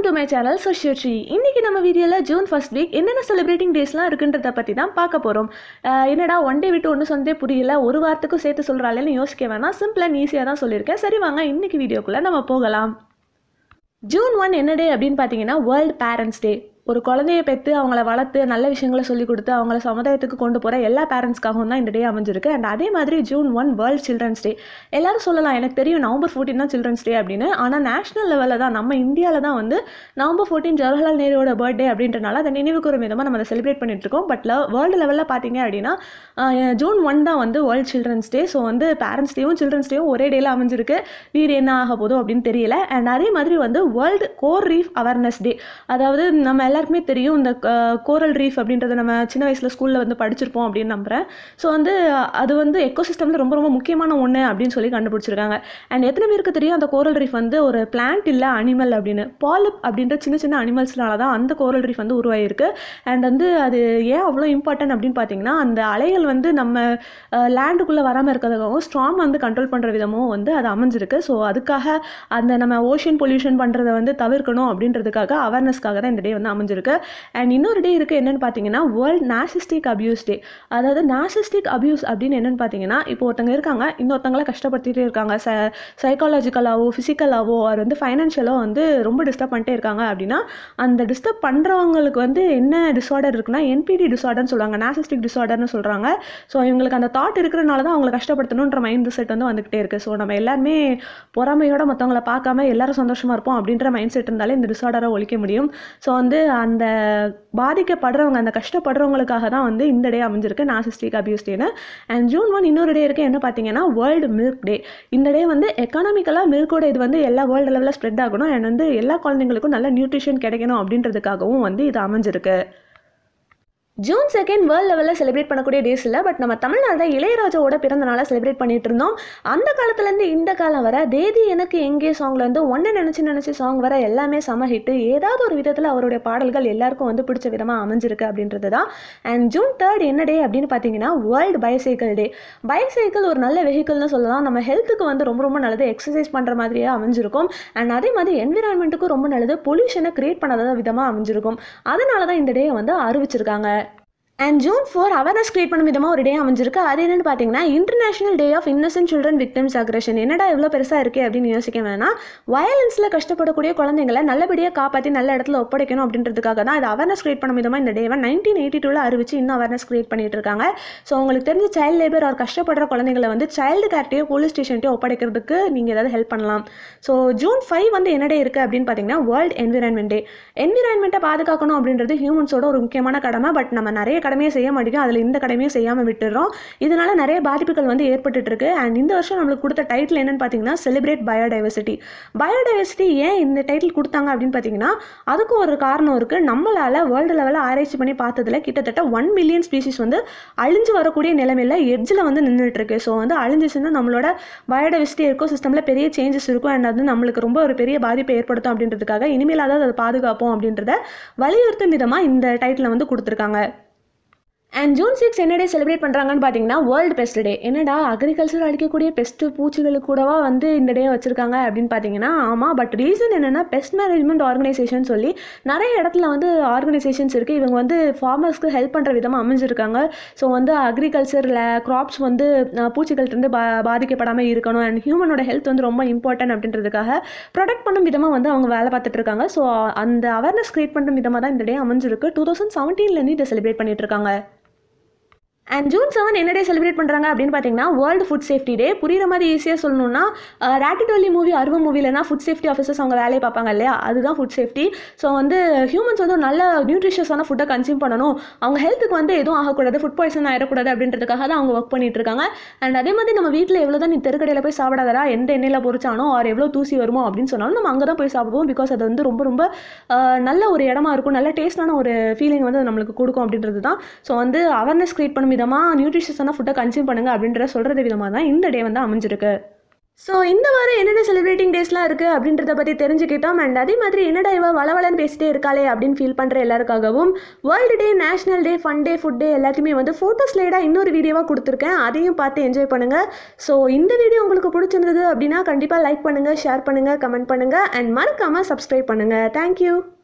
to my channel சுஷியட்ரி இன்னைக்கு நம்ம வீடியோவில் ஜூன் ஃபர்ஸ்ட் வீக் என்னென்ன செலிப்ரேட்டிங் டேஸ்லாம் இருக்குன்றத பற்றி தான் பார்க்க போகிறோம் என்னடா ஒன் டே விட்டு ஒன்று சொன்னதே புரியல ஒரு வாரத்துக்கும் சேர்த்து சொல்கிறாளேன்னு யோசிக்க வேணாம் சிம்பிள் அண்ட் ஈஸியாக தான் சொல்லியிருக்கேன் சரி வாங்க இன்னைக்கு வீடியோக்குள்ளே நம்ம போகலாம் ஜூன் ஒன் என்ன டே அப்படின்னு பார்த்தீங்கன்னா வேர்ல்ட் பேரண்ட்ஸ் டே ஒரு குழந்தைய பெற்று அவங்கள வளர்த்து நல்ல விஷயங்களை சொல்லி கொடுத்து அவங்கள சமுதாயத்துக்கு கொண்டு போகிற எல்லா பேரண்ட்ஸ்க்காகவும் தான் இந்த டே அமைஞ்சிருக்கு அண்ட் அதே மாதிரி June one world children's day எல்லாரும் சொல்லலாம் எனக்கு தெரியும் நவம்பர் ஃபோர்டீன் தான் சில்ட்ரன்ஸ் டே அப்படின்னு ஆனால் நேஷனல் லெவலில் தான் நம்ம இந்தியாவில் தான் வந்து நவம்பர் ஃபோர்டீன் ஜவஹர்லால் நேருவோட பர்த்டே அப்படின்றனால அதை நினைவு கூறும் விதமாக நம்ம அதை செலிப்ரேட் பண்ணிட்டு இருக்கோம் பட் வேர்ல்டு லெவலில் பார்த்தீங்க அப்படின்னா ஆஹ், ஜூன் ஒன் தான் வந்து வேர்ல்ட் சில்ட்ரன்ஸ் டே ஸோ வந்து பேரண்ட்ஸ் டேவும் சில்ட்ரன்ஸ் டேவும் ஒரே டேல அமைஞ்சிருக்கு வீடு என்ன ஆக போதும் அப்படின்னு தெரியல அண்ட் அதே மாதிரி வந்து world coral reef awareness day அதாவது நம்ம எல்லாருக்குமே தெரியும் இந்த கோரல் ரீஃப் அப்படின்றத நம்ம சின்ன வயசில் ஸ்கூலில் வந்து படிச்சிருப்போம் அப்படின்னு நம்புகிறேன் ஸோ வந்து அது வந்து எக்கோசிஸ்டமில் ரொம்ப ரொம்ப முக்கியமான ஒன்று அப்படின்னு சொல்லி கண்டுபிடிச்சிருக்காங்க அண்ட் எத்தனை பேருக்கு தெரியும் அந்த கோரல் ரீஃப் வந்து ஒரு பிளான்ட் இல்லை அனிமல் அப்படின்னு பாலிப் அப்படின்ற சின்ன சின்ன அனிமல்ஸ்னால தான் அந்த கோரல் ரீஃப் வந்து உருவாயிருக்கு அண்ட் வந்து அது ஏன் அவ்வளோ இம்பார்ட்டன்ட் அப்படின்னு பார்த்தீங்கன்னா அந்த அலைகள் வந்து நம்ம லேண்டுக்குள்ளே வராமல் இருக்கிறதுக்காகவும் ஸ்ட்ராங் வந்து கண்ட்ரோல் பண்ணுற விதமும் வந்து அது அமைஞ்சிருக்கு ஸோ அதுக்காக அந்த நம்ம ஓஷன் பொல்யூஷன் பண்ணுறதை வந்து தவிர்க்கணும் அப்படின்றதுக்காக அவேர்னஸ்க்காக தான் இந்த டே வந்து அமைஞ்சிருக்கு அண்ட் இன்னொரு டே இருக்குது என்னென்னு பார்த்தீங்கன்னா வேர்ல்ட் நாசிஸ்டிக் அபியூஸ் டே அதாவது நாசிஸ்டிக் அபியூஸ் அப்படின்னு என்னென்னு பார்த்தீங்கன்னா இப்போ ஒருத்தங்க இருக்காங்க இன்னொருத்தங்கள கஷ்டப்படுத்திட்டே இருக்காங்க ச சைக்காலஜிக்கலாவோ ஃபிசிக்கலாவோ அது வந்து ஃபைனான்ஷியலாக வந்து ரொம்ப டிஸ்டர்ப் பண்ணிட்டே இருக்காங்க அப்படின்னா அந்த டிஸ்டர்ப் பண்ணுறவங்களுக்கு வந்து என்ன டிஸார்டர் இருக்குன்னா என்பிடி டிஸார்டர்னு சொல்லுவாங்க நாசிஸ்டிக் டிஸார்டர்னு சொல்கிறாங்க ஸோ இவங்களுக்கு அந்த தாட் இருக்கிறனால தான் அவங்களை கஷ்டப்படுத்தணுன்ற மைண்ட் செட் வந்து வந்துக்கிட்டே இருக்குது ஸோ நம்ம எல்லாருமே பொறாமையோட மற்றவங்கள பார்க்காம எல்லாரும் சந்தோஷமாக இருப்போம் அப்படின்ற மைண்ட் செட் இருந்தாலே இந்த டிஸார்டரை ஒழிக்க முடியும் ஸோ வந்து அந்த பாதிக்கப்படுறவங்க அந்த கஷ்டப்படுறவங்களுக்காக தான் வந்து இந்த டே அமைஞ்சிருக்கு நாசிஸ்டிக் அபியூஸ் டேன்னு அண்ட் ஜூன் ஒன் இன்னொரு டே இருக்குது என்ன பார்த்தீங்கன்னா வேர்ல்டு மில்க் டே இந்த டே வந்து எக்கனாமிக்கலாக மில்கோட இது வந்து எல்லா வேர்ல்டு லெவலில் ஸ்ப்ரெட் ஆகணும் அண்ட் வந்து எல்லா குழந்தைங்களுக்கும் நல்ல நியூட்ரிஷன் கிடைக்கணும் அப்படின்றதுக்காகவும் வந்து இது அமைஞ்சிருக்கு ஜூன் செகண்ட் வேர்ல்ட் லெவலில் செலிப்ரேட் பண்ணக்கூடிய டேஸ் இல்லை பட் நம்ம தமிழ்நாட்டில் இளையராஜாவோட பிறந்த நாளை செலிப்ரேட் பண்ணிட்டு இருந்தோம் அந்த காலத்துலேருந்து இந்த காலம் வர தேதி எனக்கு எங்கே சாங்லேருந்து ஒன்று நினச்சி நினச்சி சாங் வர எல்லாமே செம ஹிட்டு ஏதாவது ஒரு விதத்தில் அவருடைய பாடல்கள் எல்லாருக்கும் வந்து பிடிச்ச விதமாக அமைஞ்சிருக்கு அப்படின்றது தான் அண்ட் ஜூன் தேர்ட் என்ன டே அப்படின்னு பார்த்தீங்கன்னா வேர்ல்டு பைசைக்கிள் டே பைசைக்கிள் ஒரு நல்ல வெஹிக்கிள்னு சொல்லலாம் நம்ம ஹெல்த்துக்கு வந்து ரொம்ப ரொம்ப நல்லது எக்ஸசைஸ் பண்ணுற மாதிரியே அமைஞ்சிருக்கும் அண்ட் அதே மாதிரி என்விரான்மெண்ட்டுக்கும் ரொம்ப நல்லது பொல்யூஷனை கிரியேட் பண்ணாத விதமாக அமைஞ்சிருக்கும் அதனால தான் இந்த டே வந்து அறிவிச்சிருக்காங்க and June four awareness create பண்ண விதமாக ஒரு டே அமைஞ்சிருக்கு அது என்னென்னு பார்த்தீங்கன்னா international day of innocent children victims aggression என்னடா இவ்வளோ பெருசாக இருக்கே அப்படின்னு யோசிக்க வேணாம் வயலன்ஸில் கஷ்டப்படக்கூடிய குழந்தைங்களை நல்லபடியாக காப்பாற்றி நல்ல இடத்துல ஒப்படைக்கணும் அப்படின்றதுக்காக தான் இது அவேர்னஸ் கிரியேட் பண்ண விதமாக இந்த டேவை நைன்டீன் எயிட்டி டூவில் அறிவிச்சு இன்னும் அவேர்னஸ் கிரியேட் பண்ணிட்டு இருக்காங்க ஸோ உங்களுக்கு தெரிஞ்ச சைல்டு லேபர் அவர் கஷ்டப்படுற குழந்தைங்களை வந்து சைல்டு கேர்ட்டையோ போலீஸ் ஸ்டேஷன்ட்டையோ ஒப்படைக்கிறதுக்கு நீங்கள் ஏதாவது ஹெல்ப் பண்ணலாம் ஸோ ஜூன் ஃபைவ் வந்து என்ன டே இருக்குது அப்படின்னு பார்த்தீங்கன்னா வேர்ல்டு என்விரான்மெண்ட் டே என்விரான்மெண்ட்டை பாதுகாக்கணும் அப்படின்றது ஹியூமன்ஸோட ஒரு முக்கியமான கடமை பட் நம்ம நிறைய கடமையை செய்ய மாட்டேங்கும் அதில் இந்த கடமையும் செய்யாமல் விட்டுறோம் இதனால நிறைய பாதிப்புகள் வந்து ஏற்பட்டுட்டு இருக்கு அண்ட் இந்த வருஷம் நம்மளுக்கு கொடுத்த டைட்டில் என்னன்னு பார்த்தீங்கன்னா செலிப்ரேட் பயோடைவர்சிட்டி பயோடைவர்சிட்டி ஏன் இந்த டைட்டில் கொடுத்தாங்க அப்படின்னு பார்த்தீங்கன்னா அதுக்கும் ஒரு காரணம் இருக்குது நம்மளால் வேர்ல்டு லெவலில் ஆராய்ச்சி பண்ணி பார்த்ததுல கிட்டத்தட்ட ஒன் மில்லியன் ஸ்பீசிஸ் வந்து அழிஞ்சு வரக்கூடிய நிலைமையில் எட்ஜில் வந்து நின்றுட்டு இருக்கு ஸோ வந்து அழிஞ்சிச்சுன்னா நம்மளோட பயோடைவர்சிட்டி இருக்கோ சிஸ்டமில் பெரிய சேஞ்சஸ் இருக்கும் அண்ட் அது நம்மளுக்கு ரொம்ப ஒரு பெரிய பாதிப்பை ஏற்படுத்தும் அப்படின்றதுக்காக இனிமேல் அதாவது அதை பாதுகாப்போம் அப்படின்றத வலியுறுத்தும் விதமாக இந்த டைட்டில் வந்து கொடுத்துருக்காங்க அண்ட் ஜூன் சிக்ஸ் என்ன டே செலிப்ரேட் பண்ணுறாங்கன்னு பார்த்தீங்கன்னா வேர்ல்டு பெஸ்ட் டே என்னடா அக்ரிகல்ச்சர் அடிக்கக்கூடிய பெஸ்ட்டு பூச்சிகளுக்கு கூடவா வந்து இந்த டே வச்சுருக்காங்க அப்படின்னு பார்த்தீங்கன்னா ஆமாம் பட் ரீசன் என்னென்னா பெஸ்ட் மேனேஜ்மெண்ட் ஆர்கனைசேஷன் சொல்லி நிறைய இடத்துல வந்து ஆர்கனைசேஷன்ஸ் இருக்குது இவங்க வந்து ஃபார்மர்ஸ்க்கு ஹெல்ப் பண்ணுற விதமாக அமைஞ்சிருக்காங்க ஸோ வந்து அக்ரிகல்ச்சரில் க்ராப்ஸ் வந்து அஹ், பூச்சிகள்கிட்டருந்து பா பாதிக்கப்படாமல் இருக்கணும் அண்ட் ஹியூமனோட ஹெல்த் வந்து ரொம்ப இம்பார்ட்டன்ட் அப்படின்றதுக்காக ப்ரொடெக்ட் பண்ணும் விதமாக வந்து அவங்க வேலை பார்த்துட்டு இருக்காங்க ஸோ அந்த அவேர்னஸ் கிரியேட் பண்ணுற விதமாக தான் இந்த டே அமைஞ்சிருக்கு டூ தௌசண்ட் செவன்டீன்லேருந்து இதை செலிப்ரேட் பண்ணிட்டு இருக்காங்க அண்ட் ஜூன் செவன் என்ன டே செலிப்ரேட் பண்ணுறாங்க அப்படின்னு பார்த்தீங்கன்னா வேர்ல்டு ஃபுட் சேஃப்டி டே புரியுற மாதிரி ஈஸியாக சொல்லணும்னா ரேட்டிடோலி மூவி அருவ மூவிலனா ஃபுட் சேஃப்டி ஆஃபீஸர்ஸ் அவங்க வேலையை பார்ப்பாங்க இல்லையா அதுதான் ஃபுட் சேஃப்டி ஸோ வந்து ஹியூமன்ஸ் வந்து ஒரு நல்ல நியூட்ரிஷியஸான ஃபுட்டை கன்சியூம் பண்ணணும் அவங்க ஹெல்த்துக்கு வந்து எதுவும் ஆகக்கூடாது ஃபுட் பாய்சன் ஆயிடக்கூடாது அப்படின்றதுக்காக தான் அவங்க ஒர்க் பண்ணிட்டு இருக்காங்க அண்ட் அதே மாதிரி நம்ம வீட்டில் எவ்வளோ தான் நீ தெருக்கடையில் போய் சாப்பிடாதடா எந்த எண்ணெயில் பொரிச்சானோ ஆர் எவ்வளோ தூசி வருமோ அப்படின்னு சொன்னாலும் நம்ம அங்கே தான் போய் சாப்பிடுவோம் பிகாஸ் அது வந்து ரொம்ப ரொம்ப ஆஹ், நல்ல ஒரு இடமா இருக்கும் நல்ல டேஸ்டான ஒரு ஃபீலிங் வந்து அது நம்மளுக்கு கொடுக்கும் அப்படின்றது தான் ஸோ வந்து அவேர்னஸ் கிரியேட் பண்ணும் விதமாக நியூட்ரிஷியஸான ஃபுட்டை கன்சியூம் பண்ணுங்க அப்படின்ற சொல்கிறது விதமாக தான் இந்த டே வந்து அமைஞ்சிருக்கு ஸோ இந்த வாரம் என்னென்ன செலிப்ரேட்டிங் டேஸ்லாம் இருக்குது அப்படின்றத பற்றி தெரிஞ்சுக்கிட்டோம் அண்ட் அதே மாதிரி என்னடா இவ வளவலன்னு பேசிட்டே இருக்காளே அப்படின்னு ஃபீல் பண்ணுற எல்லாருக்காகவும் world day national day fun day food day எல்லாத்தையுமே வந்து ஃபோட்டோ ஸ்லைடாக இன்னொரு வீடியோவாக கொடுத்துருக்கேன் அதையும் பார்த்து என்ஜாய் பண்ணுங்கள் ஸோ இந்த வீடியோ உங்களுக்கு பிடிச்சிருந்தது அப்படின்னா கண்டிப்பாக லைக் பண்ணுங்கள் ஷேர் பண்ணுங்கள் கமெண்ட் பண்ணுங்கள் அண்ட் மறக்காமல் சப்ஸ்கிரைப் பண்ணுங்கள் தேங்க்யூ